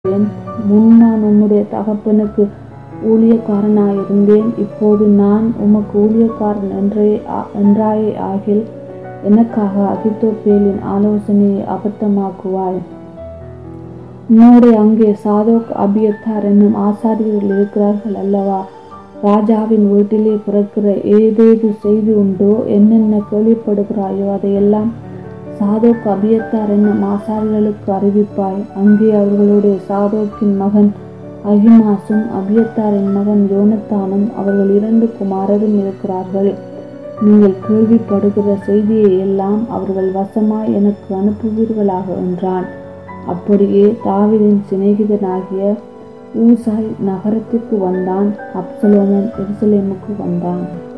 சொல்கிறேன் முன் நான் உம்முடைய தகப்பனுக்கு ஊழியக்காரனாயிருந்தேன் இப்போது நான் உமக்கு ஊழியக்காரன் என்றே என்றாயே ஆகில் எனக்காக அகித்தோப்பேலின் ஆலோசனையை அபத்தமாக்குவாய் உன்னோடு அங்கே சாதோக் அபியத்தார் என்னும் ஆசாரியர்கள் இருக்கிறார்கள் அல்லவா ராஜாவின் வீட்டிலே பிறக்கிற ஏதேது செய்தி உண்டோ என்னென்ன கேள்விப்படுகிறாயோ அதையெல்லாம் சாதோக் அபியத்தார் என்னும் ஆசாரியர்களுக்கு அறிவிப்பாய் அங்கே அவர்களுடைய சாதோக்கின் மகன் அகிமாசும் அபியத்தாரின் மகன் யோனத்தானும் அவர்கள் இரண்டு குமாரரும் இருக்கிறார்கள் நீங்கள் கேள்விப்படுகிற செய்தியை எல்லாம் அவர்கள் வசமாய் எனக்கு அனுப்புவீர்களாக என்றான் அப்படியே தாவிதின் சிநேகிதனாகிய ஊசாய் நகரத்திற்கு வந்தான் அப்சலோமும் எருசலேமுக்கு வந்தான்